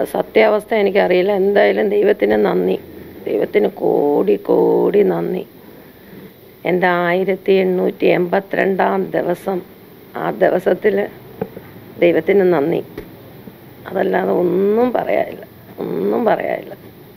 സത്യാവസ്ഥ എനിക്കറിയില്ല എന്തായാലും ദൈവത്തിന് നന്ദി ദൈവത്തിന് കോടി കോടി നന്ദി എൻ്റെ ആയിരത്തി എണ്ണൂറ്റി എൺപത്തിരണ്ടാം ദിവസം ആ ദിവസത്തിൽ ദൈവത്തിന് നന്ദി അതല്ലാതെ ഒന്നും പറയാനില്ല ഒന്നും പറയാനില്ല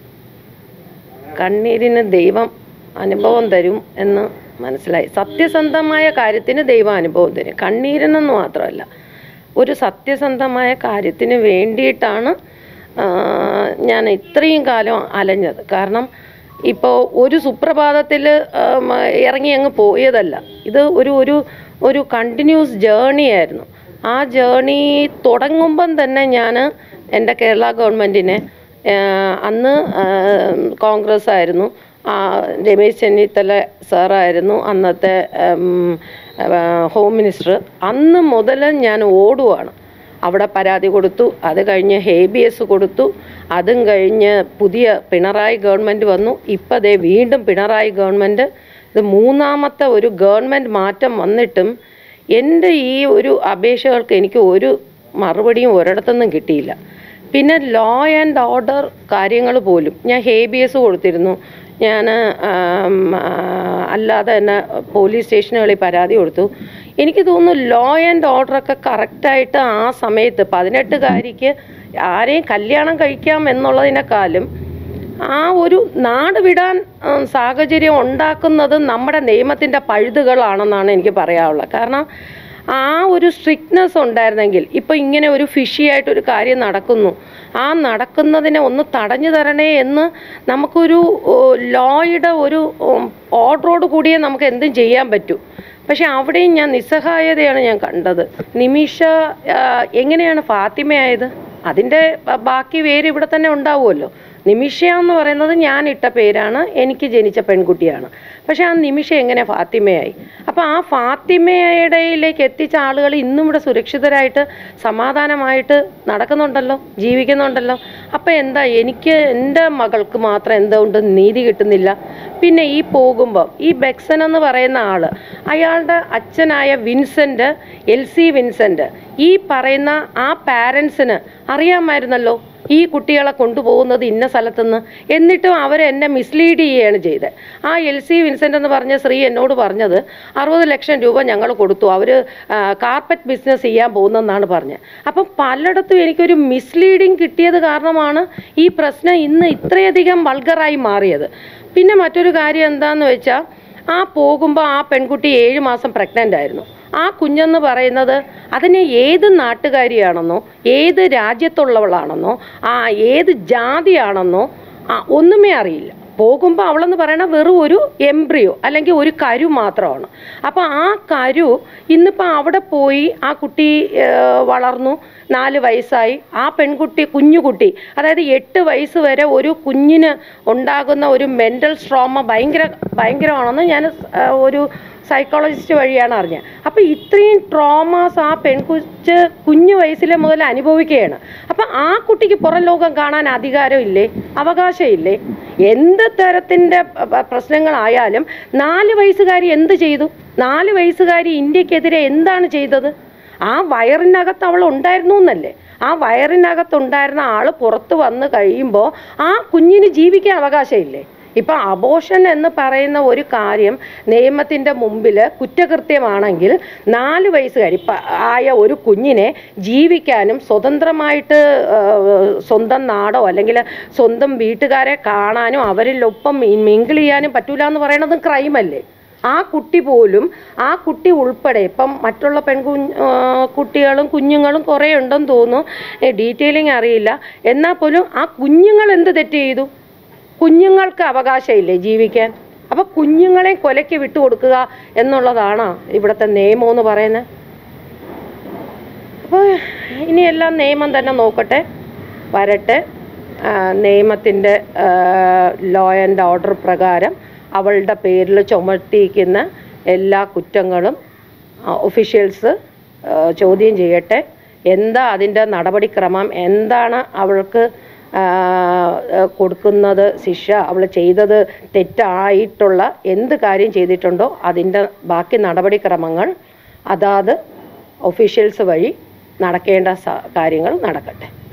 കണ്ണീരിന് ദൈവം അനുഭവം തരും എന്ന് മനസ്സിലായി സത്യസന്ധമായ കാര്യത്തിന് ദൈവം അനുഭവം തരും കണ്ണീരിനെന്ന് മാത്രമല്ല ഒരു സത്യസന്ധമായ കാര്യത്തിന് വേണ്ടിയിട്ടാണ് ആ, ഞാൻ ഇത്രയും കാലം അലഞ്ഞത് കാരണം ഇപ്പോൾ ഒരു സുപ്രഭാതത്തിൽ ഇറങ്ങി അങ്ങ് പോയതല്ല ഇത് ഒരു ഒരു ഒരു കണ്ടിന്യൂസ് ജേണി ആയിരുന്നു ആ ജേണി തുടങ്ങുമ്പം തന്നെ ഞാൻ എൻ്റെ കേരള ഗവൺമെൻറ്റിനെ അന്ന് ആ, കോൺഗ്രസ് ആയിരുന്നു ആ, രമേശ് ചെന്നിത്തല സാറായിരുന്നു അന്നത്തെ ഉം, ആ, ഹോം മിനിസ്റ്റർ അന്ന് മുതൽ ഞാൻ ഓടുവാണ് അവിടെ പരാതി കൊടുത്തു അത് കഴിഞ്ഞ് ഹേബിയസ് കൊടുത്തു അതും കഴിഞ്ഞ് പുതിയ പിണറായി ഗവൺമെൻറ് വന്നു ഇപ്പം ദേ വീണ്ടും പിണറായി ഗവൺമെൻറ് ഇത് മൂന്നാമത്തെ ഒരു ഗവൺമെൻറ് മാറ്റം വന്നിട്ടും എൻ്റെ ഈ ഒരു അപേക്ഷകൾക്ക് എനിക്ക് ഒരു മറുപടിയും ഒരിടത്തുനിന്നും കിട്ടിയില്ല പിന്നെ ലോ ആൻഡ് ഓർഡർ കാര്യങ്ങൾ പോലും ഞാൻ ഹേബിയസ് കൊടുത്തിരുന്നു ഞാൻ അല്ലാതെ തന്നെ പോലീസ് സ്റ്റേഷനുകളിൽ പരാതി കൊടുത്തു എനിക്ക് തോന്നുന്നു ലോ ആൻഡ് ഓർഡറൊക്കെ കറക്റ്റായിട്ട് ആ സമയത്ത് പതിനെട്ടുകാരിക്ക് ആരെയും കല്യാണം കഴിക്കാം എന്നുള്ളതിനേക്കാളും ആ ഒരു നാട് വിടാൻ ഉം, സാഹചര്യം ഉണ്ടാക്കുന്നത് നമ്മുടെ നിയമത്തിൻ്റെ പഴുതുകളാണെന്നാണ് എനിക്ക് പറയാനുള്ളത് കാരണം ആ ഒരു സ്ട്രിക്ട്നെസ് ഉണ്ടായിരുന്നെങ്കിൽ ഇപ്പോൾ ഇങ്ങനെ ഒരു ഫിഷി ആയിട്ടൊരു കാര്യം നടക്കുന്നു ആ നടക്കുന്നതിനെ ഒന്ന് തടഞ്ഞു തരണേ എന്ന് നമുക്കൊരു ലോയുടെ ഒരു ഓർഡറോട് കൂടിയേ നമുക്ക് എന്തും ചെയ്യാൻ പറ്റൂ പക്ഷെ അവിടെയും ഞാൻ നിസ്സഹായതയാണ് ഞാൻ കണ്ടത് നിമിഷ ആ, എങ്ങനെയാണ് ഫാത്തിമയായത് അതിൻ്റെ ബ- ബാക്കി പേര് ഇവിടെ തന്നെ ഉണ്ടാവുമല്ലോ നിമിഷ എന്ന് പറയുന്നത് ഞാൻ ഇട്ട പേരാണ് എനിക്ക് ജനിച്ച പെൺകുട്ടിയാണ് പക്ഷെ ആ നിമിഷ എങ്ങനെ ഫാത്തിമയായി അപ്പോൾ ആ ഫാത്തിമയുടെയിലേക്ക് എത്തിച്ച ആളുകൾ ഇന്നും ഇവിടെ സുരക്ഷിതരായിട്ട് സമാധാനമായിട്ട് നടക്കുന്നുണ്ടല്ലോ ജീവിക്കുന്നുണ്ടല്ലോ അപ്പോൾ എന്താ എനിക്ക് എൻ്റെ മകൾക്ക് മാത്രം എന്തുകൊണ്ട് നീതി കിട്ടുന്നില്ല പിന്നെ ഈ പോകുമ്പോൾ ഈ ബെക്സൻ എന്ന് പറയുന്ന ആൾ അയാളുടെ അച്ഛനായ വിൻസെൻ്റ് എൽ സി വിൻസെൻ്റ് ഈ പറയുന്ന ആ പാരൻസിന് അറിയാമായിരുന്നല്ലോ ഈ കുട്ടികളെ കൊണ്ടുപോകുന്നത് ഇന്ന സ്ഥലത്തുനിന്ന് എന്നിട്ടും അവരെന്നെ മിസ്ലീഡ് ചെയ്യുകയാണ് ചെയ്തത് ആ എൽ സി വിൻസെൻ്റ് എന്ന് പറഞ്ഞ സ്ത്രീ എന്നോട് പറഞ്ഞത് അറുപത് ലക്ഷം രൂപ ഞങ്ങൾ കൊടുത്തു അവർ കാർപ്പറ്റ് ബിസിനസ് ചെയ്യാൻ പോകുന്നെന്നാണ് പറഞ്ഞത് അപ്പം പലയിടത്തും എനിക്കൊരു മിസ്ലീഡിങ് കിട്ടിയത് കാരണമാണ് ഈ പ്രശ്നം ഇന്ന് ഇത്രയധികം വൾഗറായി മാറിയത് പിന്നെ മറ്റൊരു കാര്യം എന്താണെന്ന് വെച്ചാൽ ആ പോകുമ്പോൾ ആ പെൺകുട്ടി ഏഴ് മാസം പ്രഗ്നൻ്റ് ആയിരുന്നു ആ കുഞ്ഞെന്ന് പറയുന്നത് അതിന് ഏത് നാട്ടുകാരിയാണെന്നോ ഏത് രാജ്യത്തുള്ളവളാണെന്നോ ആ ഏത് ജാതിയാണെന്നോ ആ ഒന്നുമേ അറിയില്ല പോകുമ്പോൾ അവളെന്ന് പറയണ വെറും ഒരു എംബ്രിയോ അല്ലെങ്കിൽ ഒരു കരു മാത്രമാണ് അപ്പോൾ ആ കരു ഇന്നിപ്പോൾ അവിടെ പോയി ആ കുട്ടി ആ, വളർന്നു നാല് വയസ്സായി ആ പെൺകുട്ടി കുഞ്ഞുകുട്ടി അതായത് എട്ട് വയസ്സ് വരെ ഒരു കുഞ്ഞിന് ഉണ്ടാകുന്ന ഒരു മെൻ്റൽ സ്ട്രോമ ഭയങ്കര ഭയങ്കരമാണെന്ന് ഞാൻ ആ, ഒരു സൈക്കോളജിസ്റ്റ് വഴിയാണ് അറിഞ്ഞത് അപ്പോൾ ഇത്രയും ട്രോമാസ് ആ പെൺകുച്ച് കുഞ്ഞു വയസ്സിലെ മുതൽ അനുഭവിക്കുകയാണ് അപ്പം ആ കുട്ടിക്ക് പുറം ലോകം കാണാൻ അധികാരമില്ലേ അവകാശമില്ലേ എന്ത് തരത്തിൻ്റെ പ്രശ്നങ്ങളായാലും നാല് വയസ്സുകാരി എന്ത് ചെയ്തു നാല് വയസ്സുകാരി ഇന്ത്യക്കെതിരെ എന്താണ് ചെയ്തത് ആ വയറിനകത്ത് അവൾ ഉണ്ടായിരുന്നു എന്നല്ലേ ആ വയറിനകത്തുണ്ടായിരുന്ന ആൾ പുറത്ത് വന്ന് കഴിയുമ്പോൾ ആ കുഞ്ഞിന് ജീവിക്കാൻ അവകാശമില്ലേ ഇപ്പം അബോഷൻ എന്ന് പറയുന്ന ഒരു കാര്യം നിയമത്തിൻ്റെ മുമ്പിൽ കുറ്റകൃത്യമാണെങ്കിൽ നാല് വയസ്സുകാരി പ- ആയ ഒരു കുഞ്ഞിനെ ജീവിക്കാനും സ്വതന്ത്രമായിട്ട് ആ, സ്വന്തം നാടോ അല്ലെങ്കിൽ സ്വന്തം വീട്ടുകാരെ കാണാനും അവരിലൊപ്പം മിങ്കിൾ ചെയ്യാനും പറ്റൂല എന്ന് പറയുന്നത് ക്രൈമല്ലേ ആ കുട്ടി പോലും ആ കുട്ടി ഉൾപ്പെടെ ഇപ്പം മറ്റുള്ള പെൺകു ആ, കുട്ടികളും കുഞ്ഞുങ്ങളും കുറേ ഉണ്ടെന്ന് തോന്നുന്നു ഡീറ്റെയിലിംഗ് അറിയില്ല എന്നാൽ പോലും ആ കുഞ്ഞുങ്ങൾ എന്ത് തെറ്റ് ചെയ്തു കുഞ്ഞുങ്ങൾക്ക് അവകാശമില്ലേ ജീവിക്കാൻ അപ്പോൾ കുഞ്ഞുങ്ങളെ കൊലയ്ക്ക് വിട്ടുകൊടുക്കുക എന്നുള്ളതാണ് ഇവിടുത്തെ നിയമം എന്ന് പറയുന്നത് അപ്പോൾ ഇനിയെല്ലാം നിയമം തന്നെ നോക്കട്ടെ വരട്ടെ നിയമത്തിൻ്റെ ലോ ആൻഡ് ഓർഡർ പ്രകാരം അവളുടെ പേരിൽ ചുമത്തിയിരിക്കുന്ന എല്ലാ കുറ്റങ്ങളും ഒഫീഷ്യൽസ് ചോദ്യം ചെയ്യട്ടെ എന്താ അതിൻ്റെ നടപടിക്രമം എന്താണ് അവൾക്ക് ആ, ആ, കൊടുക്കുന്നത് ശിക്ഷ അവൾ ചെയ്തത് തെറ്റായിട്ടുള്ള എന്ത് കാര്യം ചെയ്തിട്ടുണ്ടോ അതിൻ്റെ ബാക്കി നടപടിക്രമങ്ങൾ അതാത് ഒഫീഷ്യൽസ് വഴി നടക്കേണ്ട സ- കാര്യങ്ങൾ നടക്കട്ടെ